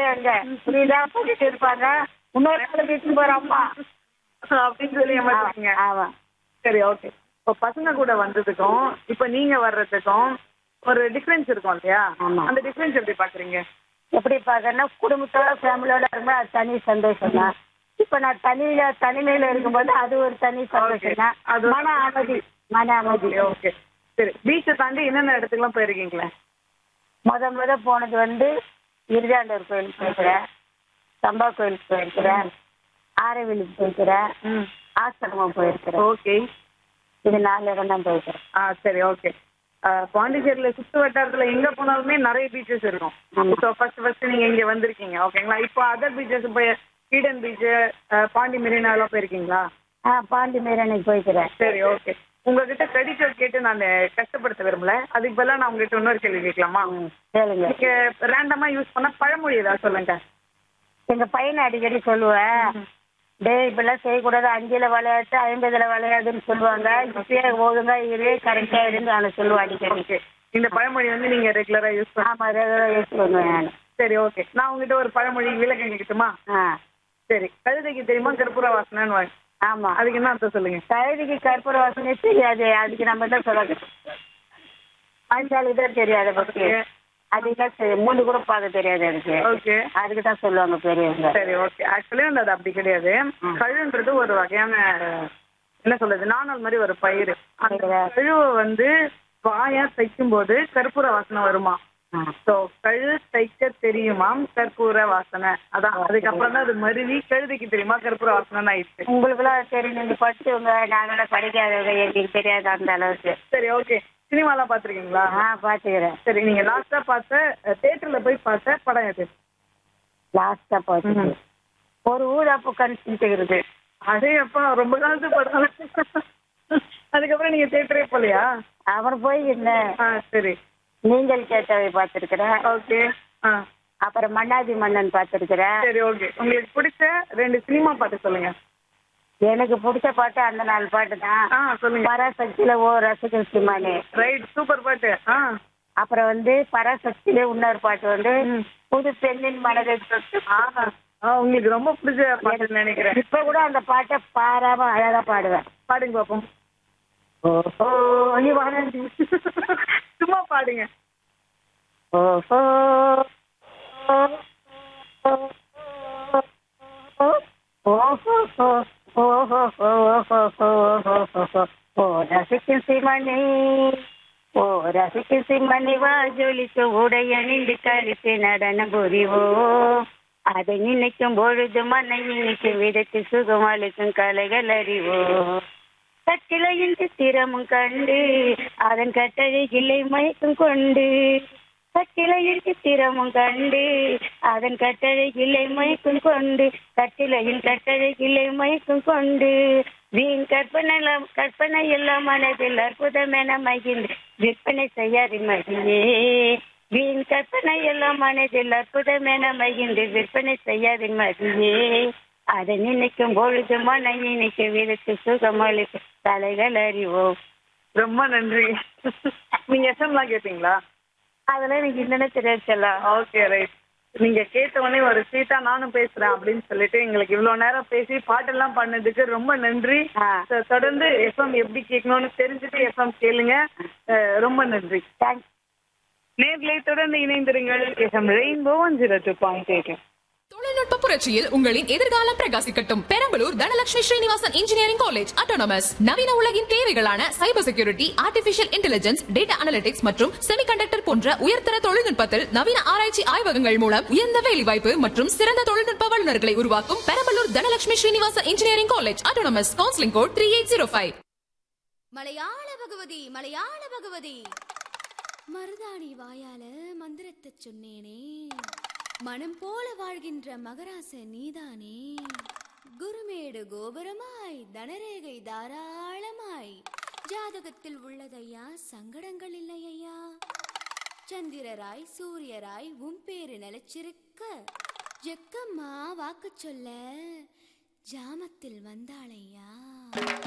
அங்க புரியுதா கூட்டிட்டு இருப்பாங்க இன்னொரு ஆளு வீட்டுக்கு போற அம்மா அப்படின்னு சொல்லி ஏமாத்துறீங்க ஆமா சரி ஓகே இப்போ பசங்க கூட வந்ததுக்கும் இப்போ நீங்க வர்றதுக்கும் ஒரு டிஃபரன்ஸ் இருக்கும் இல்லையா ஆமா. அந்த டிஃபரன்ஸ் எப்படி பாக்குறீங்க எப்படி பாக்கறேன்னா குடும்பத்தோட ஃபேமிலியோட இருக்கும்போது அது தனி சந்தோஷம் தான் இப்ப நான் தனியில தனிமையில இருக்கும்போது அது ஒரு தனி சந்தோஷம் தான் Okay. அது- மன அமைதி மன அமைதி ஓகே ஓகே சரி பீச்சை தாண்டி என்னென்ன இடத்துக்குலாம் போயிருக்கீங்களே முத முத போனது வந்து இருதாண்டூர் கோயிலுக்கு போயிருக்கிறேன் சம்பா கோயிலுக்கு போயிருக்கிறேன் ஆரவிலுக்கு போயிருக்கிறேன் ம் ஆசிரமம் போயிருக்கிறேன் ஓகே இது நாலு இடம் தான் போயிருக்கிறேன் ஆ சரி ஓகே பாண்டிச்சேரியில சுத்து வட்டாரத்துல எங்க போனாலுமே நிறைய பீச்சஸ் இருக்கும் ஆமா. ஸோ ஃபர்ஸ்ட் ஃபர்ஸ்ட் நீங்க இங்க வந்திருக்கீங்க ஓகேங்களா இப்போ அதர் பீச்சஸ் போய் ஈடன் பீச் பாண்டி மெரினா எல்லாம் போயிருக்கீங்களா ஆ பாண்டி மேரனுக்கு போயிருக்கிறேன் சரி ஓகே உங்ககிட்ட கிரெடிட் கேட்டு நான் கஷ்டப்படுத்த விரும்பல அதுக்கு பதிலாக நான் உங்ககிட்ட இன்னொரு கேள்வி கேட்கலாமா ம், கேளுங்க நீங்க ரேண்டமா யூஸ் பண்ண பழமொழி ஏதாவது சொல்லுங்க எங்க பையனை அடிக்கடி சொல்லுவேன் டேய் இப்பெல்லாம் செய்யக்கூடாது அஞ்சுல விளையாட்டு ஐம்பதுல விளையாதுன்னு சொல்லுவாங்க இப்பயே ஒழுங்கா இரு கரெக்டா இருந்து நான் சொல்லுவேன் அடிக்கடி ஓகே இந்த பழமொழி வந்து நீங்க ரெகுலரா யூஸ் பண்ண ஆமா ரெகுலரா யூஸ் பண்ணுவேன் நான் சரி ஓகே நான் உங்ககிட்ட ஒரு பழமொழி விளக்கம் கேட்கட்டுமா ஆ சரி கழுதைக்கு தெரியுமா கற்பூர வாசனைன்னு வாங்க ஆமா அதுக்கு என்ன அர்த்தம் சொல்லுங்க கழுதிக்கு கற்பூர வாசனை தெரியாது அதுக்கு நம்ம தான் சொல்ல அஞ்சாலு தான் தெரியாது பத்தி அதுக்கு தான் சரி, மூணு கூட பார்க்க தெரியாது அதுக்கு ஓகே அதுக்கு தான் சொல்லுவாங்க பெரியவங்க சரி ஓகே ஆக்சுவலி வந்து அது அப்படி கிடையாது கழுன்றது ஒரு வகையான என்ன சொல்றது நாணல் மாதிரி ஒரு பயிர் அந்த கழுவை வந்து வாயா தைக்கும் போது கற்பூர வாசனை வருமா ஆ. ஸோ கழு தைக்க தெரியுமாம் கற்பூர வாசனை அதான் அதுக்கப்புறம் தான் அது மருவி கழுதைக்கு தெரியுமா கற்பூர வாசனை ஆயிடுச்சு உங்களுக்குலாம் சரி நீங்க படிச்சவங்க நாங்களாம் படிக்காதவங்க எங்களுக்கு தெரியாது அந்த அளவுக்கு சரி ஓகே சினிமாலாம் பார்த்துருக்கீங்களா ஆ பாத்துக்கிறேன் சரி நீங்க லாஸ்டா பார்த்த தேட்டர்ல போய் பார்த்த படம் எது லாஸ்டா பார்த்து ஒரு ஊதாப்பு கண் சிந்துகிறது அதே அப்பா ரொம்ப காலத்து படம் அதுக்கப்புறம் நீங்க தேட்டரே போலையா அப்புறம் போய் இந்த ஆ சரி நீங்கள் கேட்டவை பார்த்துருக்கிறேன் ஓகே ஆ அப்புறம் மன்னாதி மன்னன் பார்த்துருக்கிறேன் சரி ஓகே உங்களுக்கு பிடிச்ச ரெண்டு சினிமா பாட்டு சொல்லுங்க எனக்கு பிடிச்ச பாட்டு அந்த நாலு பாட்டு தான் ஆ சொல்லுங்க பராசக்தியில ஓ ரசிகன் சிமானே ரைட் சூப்பர் பாட்டு ஆ அப்புறம் வந்து பராசக்தியில இன்னொரு பாட்டு வந்து ம். புது பெண்ணின் மனதை தொட்டு ஆஹா ஆ உங்களுக்கு ரொம்ப பிடிச்ச பாட்டுன்னு நினைக்கிறேன் இப்ப கூட அந்த பாட்டை பாராம அழகா பாடுவேன் பாடுங்க பாப்போம் ஓஹோ நீ வானந்தி சும்மா பாடுங்க ஓஹோ ஓ ரசிக்கும் சிமணி ஓ ரசிக்கும் சிமணி வா ஜொலிக்கு உடை அணிந்து கழித்து நடனம் புரிவோம் அதை நினைக்கும் பொழுது மனை நினைக்கும் விதத்து சுகம் அளிக்கும் கலைகள் அறிவோம் கட்டிலையின் சித்திரமும் கண்டு அதன் கட்டளை கிளை மயக்கம் கொண்டு கட்டிலையின் சித்திரமும் கண்டு அதன் கட்டளை கிளை மயக்கம் கொண்டு கட்டிலையின் கட்டளை கிளை மயக்கம் கொண்டு வீண் கற்பனை எல்லாம் கற்பனை எல்லாம் மனதில் அற்புதமென மகிழ்ந்து விற்பனை செய்யாதி மகிழே வீண் கற்பனை எல்லாம் மனதில் அற்புதமென மகிழ்ந்து விற்பனை செய்யாதி மகிழே அதை நினைக்கும் பொழுது மன நினைக்க விதத்து சுகமளிக்கும் தலைகள் அறிவோம் ரொம்ப நன்றி நீங்க எஸ்எம்லாம் கேட்டீங்களா அதெல்லாம் எனக்கு என்னென்ன தெரியாது செல்லம் ஓகே ரைட் நீங்க கேட்ட உடனே ஒரு சீட்டா நானும் பேசுறேன் அப்படின்னு சொல்லிட்டு எங்களுக்கு இவ்வளவு நேரம் பேசி பாட்டெல்லாம் பண்ணதுக்கு ரொம்ப நன்றி ஆ. தொ- தொடர்ந்து எஃப்எம் எப்படி கேட்கணும்னு தெரிஞ்சுட்டு எஃப்எம் கேளுங்க அஹ், ரொம்ப நன்றி தேங்க்ஸ் நேர்களை தொடர்ந்து இணைந்திருங்கள் FM Rainbow one zero two point eight தொழில்நுட்ப புரட்சியில் உங்களின் எதிர்காலம் பிரகாசிக்கட்டும் Perambalur Dhanalakshmi Srinivasan engineering college autonomous நவீன உலகின் தேவைகளான cyber security artificial intelligence data analytics மற்றும் செமிகண்டக்டர் போன்ற உயர்தர தொழில்நுட்பத்தில் நவீன ஆராய்ச்சி ஆய்வகங்கள் மூலம் உயர்ந்த வேலைவாய்ப்பு மற்றும் சிறந்த தொழில்நுட்ப வல்லுநர்களை உருவாக்கும் Perambalur Dhanalakshmi Srinivasan engineering college autonomous counselling code three eight zero five Malayala Bhagavathi மலையாள பகவதி மருதாணி வாயால மந்திரத்தை சொன்னேனே மனம் போல வாழ்கின்ற மகராச நீதானே குருமேடு கோபுரமாய் தனரேகை தாராளமாய் ஜாதகத்தில் உள்ளதையா சங்கடங்கள் இல்லையா சந்திரராய் சூரியராய் உன் பேரு நிலைச்சிருக்க ஜெக்கம்மா வாக்கு சொல்ல ஜாமத்தில் வந்தாளையா